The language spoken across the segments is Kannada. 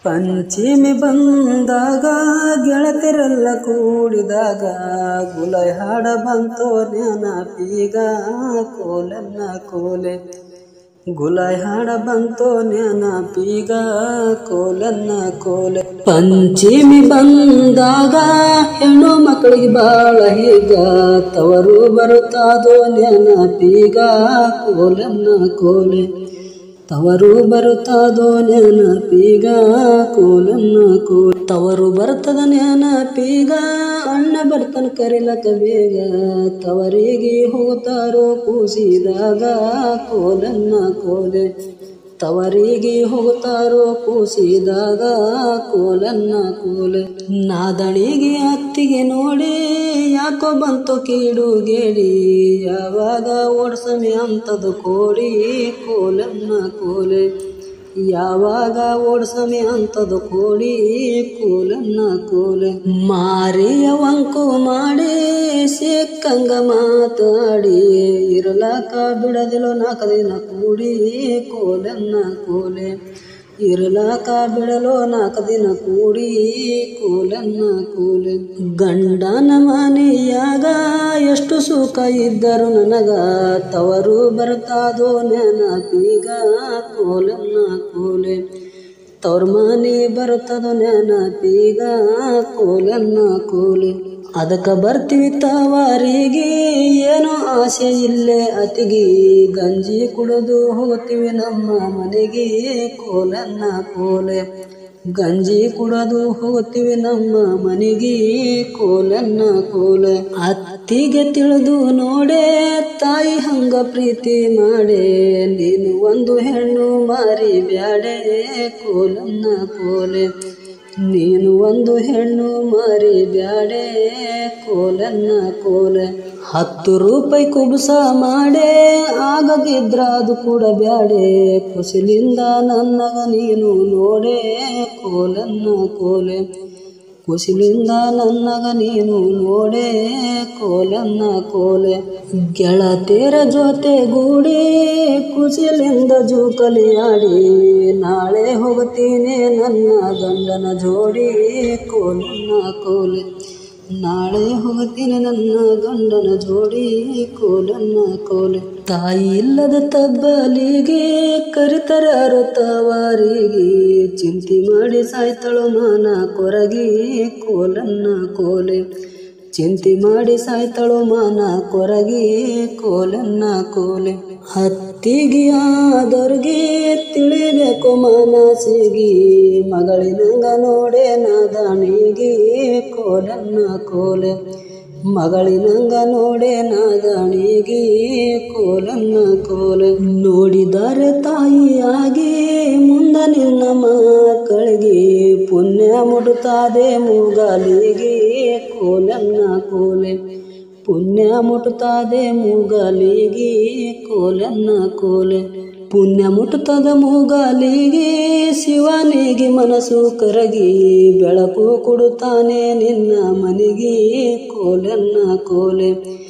ಪಂಚಮಿ ಬಂದಾಗ ಗೆಳತಿರೆಲ್ಲ ಕೂಡಿದಾಗ ಗುಲೈ ಹಾಡ ಬಂತೋ ನೆನಪೀಗ ಕೋಲನ್ನ ಕೋಲೆ ಗುಲಾಯ್ ಹಾಡ ಬಂತೋ ನೆನಪೀಗ ಕೋಲನ್ನ ಕೋಲೆ ಪಂಚಮಿ ಬಂದಾಗ ಹೆಣ್ಣು ಮಕ್ಕಳಿಗೆ ಬಾಳ ಹೀಗ ತವರು ಬರುತ್ತಾದೋ ನೆನಪೀಗ ಕೋಲನ್ನ ಕೋಲೆ ತವರು ಬರುತ್ತಾದೋ ನೆನಪೀಗ ಕೋಲನ್ನ ಕೋಲೆ ತವರು ಬರ್ತದ ನೆನಪೀಗ ಅಣ್ಣ ಬರ್ತನ ಕರಿಲಕ ಬೇಗ ತವರಿಗೆ ಹೋಗುತ್ತಾರೋ ಕೂಸಿದಾಗ ಕೋಲನ್ನ ಕೋಲೆ ತವರಿಗೆ ಹೋಗುತ್ತಾರೋ ಕೂಸಿದಾಗ ಕೋಲನ್ನ ಕೋಲೆ ನಾದಣಿಗೆ ಅತ್ತಿಗೆ ನೋಡಿ ಯಾಕೋ ಬಂತು ಕೀಡು ಗೇಡಿ ಯಾವಾಗ ಓಡ್ಸಮಿ ಅಂತದು ಕೋಡಿ ಕೋಲನ್ನ ಕೋಲೆ ಯಾವಾಗ ಓಡ್ಸಮಿ ಅಂತದು ಕೋಡಿ ಕೋಲನ್ನ ಕೋಲೆ ಮಾರಿಯ ವಂಕು ಮಾಡಿ ಸಿಕ್ಕಂಗ ಮಾತಾಡಿ ಇರಲಾಕ ಬಿಡದಿಲ್ಲ ನಾಲ್ಕು ದಿನ ಕೂಡಿ ಕೋಲನ್ನ ಕೋಲೆ ಇರಲಾಕ ಬಿಡಲು ನಾಲ್ಕು ದಿನ ಕೂಡಿ ಕೋಲನ್ನ ಕೋಲೆ ಗಂಡನ ಮನೆಯಾಗ ಎಷ್ಟು ಸುಖ ಇದ್ದರು ನನಗ ತವರು ಬರ್ತಾದೋ ನೆನಪೀಗ ಕೋಲನ್ನ ಕೋಲೆ ತವ್ರ ಮನೆ ಬರ್ತದೋ ನೆನಪೀಗ ಕೋಲನ್ನ ಕೋಲೆ ಅದಕ್ಕೆ ಬರ್ತೀವಿ ತವರಿಗೆ ಏನೋ ಆಸೆ ಇಲ್ಲೇ ಅತಿಗೆ ಗಂಜಿ ಕುಡಿದು ಹೋಗ್ತೀವಿ ನಮ್ಮ ಮನೆಗೆ ಕೋಲನ್ನ ಕೋಲೆ ಗಂಜಿ ಕುಡದು ಹೋಗ್ತೀವಿ ನಮ್ಮ ಮನೆಗೆ ಕೋಲನ್ನ ಕೋಲೆ ಅತ್ತಿಗೆ ತಿಳಿದು ನೋಡೆ ತಾಯಿ ಹಂಗ ಪ್ರೀತಿ ಮಾಡೆ ನೀನು ಒಂದು ಹೆಣ್ಣು ಮಾರಿ ಬ್ಯಾಡೆ ಕೋಲನ್ನ ಕೋಲೆ ನೀನು ಒಂದು ಹೆಣ್ಣು ಮಾರಿ ಬ್ಯಾಡೆ ಕೋಲನ್ನ ಕೋಲೆ ಹತ್ತು ರೂಪಾಯಿ ಕುಬಸ ಮಾಡೆ ಆಗದಿದ್ರ ಅದು ಕೂಡ ಬ್ಯಾಡೆ ಕುಸಿಲಿಂದ ನನ್ನಗ ನೀನು ನೋಡೆ ಕೋಲನ್ನ ಕೋಲೆ ಕುಸಿಲಿಂದ ನನ್ನಗ ನೀನು ನೋಡೆ ಕೋಲನ್ನ ಕೋಲೆ ಗೆಳತಿಯರ ಜೊತೆ ಗೂಡಿ ಕುಸಿಲಿಂದ ಜೂಕಲಿ ಆಡಿ ನಾಳೆ ಹೋಗ್ತೀನಿ ನನ್ನ ಗಂಡನ ಜೋಡಿ ಕೋಲನ್ನ ಕೋಲೆ ನಾಳೆ ಹೋಗ್ತೀನಿ ನನ್ನ ಗಂಡನ ಜೋಡಿ ಕೋಲನ್ನ ಕೋಲೆ ತಾಯಿ ಇಲ್ಲದ ತಬ್ಬಲಿಗೆ ಕರಿತರಾರು ತವಾರಿಗೆ ಚಿಂತೆ ಮಾಡಿ ಸಾಯ್ತಳು ಮಾನ ಕೊರಗಿ ಕೋಲನ್ನ ಕೋಲೆ ಚಿಂತೆ ಮಾಡಿ ಸಾಯ್ತಳು ಮಾನ ಕೊರಗಿ ಕೋಲನ್ನ ಕೋಲೆ ಹತ್ತಿಗೆ ಆದವ್ರಿಗೆ ತಿಳಿಬೇಕು ಮನಸ್ಸಿಗೆ ಮಗಳಿನಂಗ ನೋಡೆ ನಾದಾಣಿಗೆ ಕೋಲನ್ನ ಕೋಲೆ ಮಗಳಿನಂಗ ನೋಡೆ ನಾದಾಣಿಗೆ ಕೋಲನ್ನ ಕೋಲೆ ನೋಡಿದರೆ ತಾಯಿಯಾಗಿ ಮುಂದ ನಿನ್ನ ಮಕ್ಕಳಿಗೆ ಪುಣ್ಯ ಮುಡುತ್ತದೆ ಮೂಗಲಿಗೆ ಕೋಲನ್ನ ಕೋಲೆ ಪುಣ್ಯ ಮುಟ್ಟುತ್ತದೆ ಮೂಗಲಿಗೆ ಕೋಲನ್ನ ಕೋಲೆ ಪುಣ್ಯ ಮುಟ್ಟುತ್ತದೆ ಮೂಗಲಿಗೆ ಶಿವನಿಗೆ ಮನಸ್ಸು ಕರಗಿ ಬೆಳಕು ಕೊಡುತ್ತಾನೆ ನಿನ್ನ ಮನೆಗೆ ಕೋಲನ್ನ ಕೋಲೆ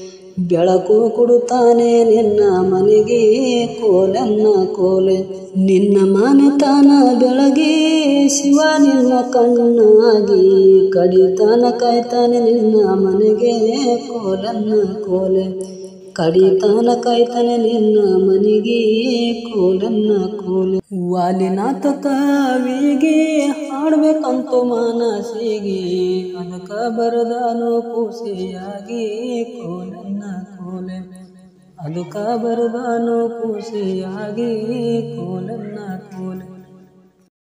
ಬೆಳಕು ಕೊಡುತ್ತಾನೆ ನಿನ್ನ ಮನೆಗೆ ಕೋಲನ್ನ ಕೋಲೆ ನಿನ್ನ ಮನೆತನ ಬೆಳಗಿ ಶಿವ ನಿನ್ನ ಕಣ್ಣಾಗಿ ಕಡಿತಾನ ಕಾಯ್ತಾನೆ ನಿನ್ನ ಮನೆಗೆ ಕೋಲನ್ನ ಕೋಲೆ ಕಡಿತಾನ ಕಾಯ್ತಾನೆ ನಿನ್ನ ಮನೆಗೆ ಕೋಲನ್ನ ಕೋಲೆ ವಾಲಿನಾಥ ಕವಿಗೆ ಹಾಡ್ಬೇಕಂತ ಮನಸ್ಸಿಗೆ ಅದಕ್ಕ ಬರದಾನು ಖುಷಿಯಾಗಿ ಕೋಲನ್ನ ಕೋಲೆ ಅದಕ್ಕ ಬರದಾನು ಖುಷಿಯಾಗಿ ಕೋಲನ್ನ ಕೋಲೆ